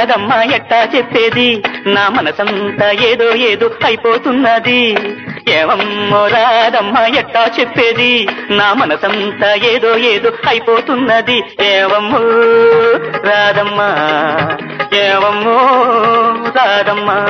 రాదమ్మా ఎట్టా చెప్పేది నా మనసంతా ఏదో ఏదో అయిపోతున్నది ఏవమ్మో రాదమ్మా ఎట్టా చెప్పేది నా మనసంతా ఏదో ఏదో అయిపోతున్నది ఏవమ్మో రాదమ్మా ఏవమ్మో రాదమ్మా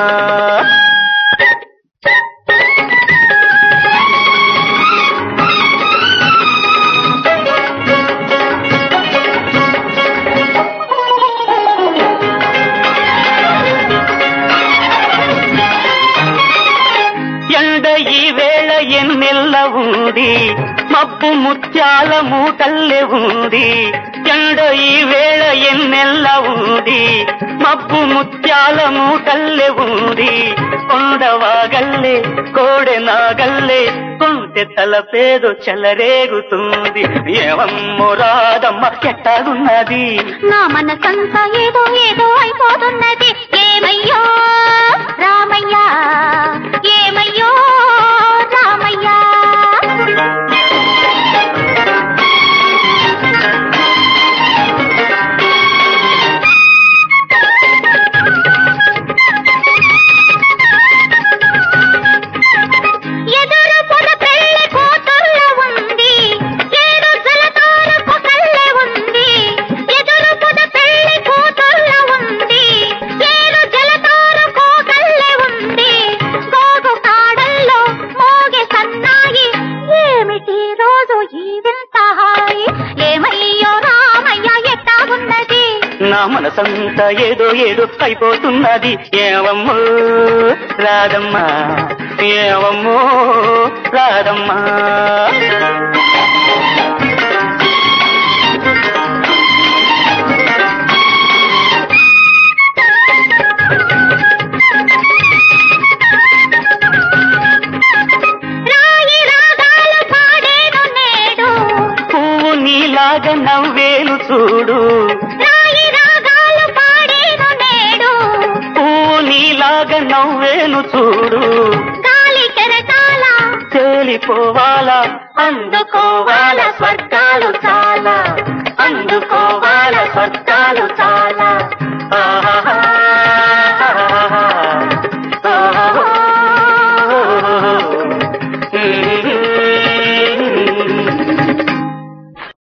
ఎండ ఈ వేళ ఎన్నెల్ల ఉంది మబ్బు ముత్యాల మూటల్లే ఉంది ఎండ ఈ వేళ ఎన్నెల్ల ఉంది మబ్బు ముత్యాల మూటల్లే ఉంది కొండవాగల్లే కోడె నాగల్లే కొంటె తలపేదో చెలరేగుతుంది ఏవమ్మో రాదమ్మ ఎట్టాగున్నది నా మనసంతా ఏదో ఏదో అయిపోతున్నది ఏమయ్యో రామయ్యా ఏమయ్యో రామయ్యా ఎదురు పొద పెళ్లి కూతుర్ల ఉంది ఏడు జలతార పొకల్లె ఉంది ఎదురు పొద పెళ్లి కూతుర్ల ఉంది ఏడు జలతార కోకల్లె ఉంది గోగు కాడల్లో మోగే సన్నాయి ఏమిటి రోజు ఈ వింత హాయి ఏమయ్యో రామయ్య ఎట్టా ఉన్నది నా మనసంతా ఏదో ఏదో అయిపోతున్నది ఏవమ్మో రాదమ్మా ఏవమ్మో రాదమ్మా రాయి రాగాలు పాడేను నేడు పువ్వు నీలాగా నవ్వేను చూడు రాయి రాగాలు పాడేను నేడు పువ్వు నీలాగా నవ్వేను చూడు గాలి కెరటాల తేలిపోవాలా అందుకోవాలా స్వర్గాలు చాలా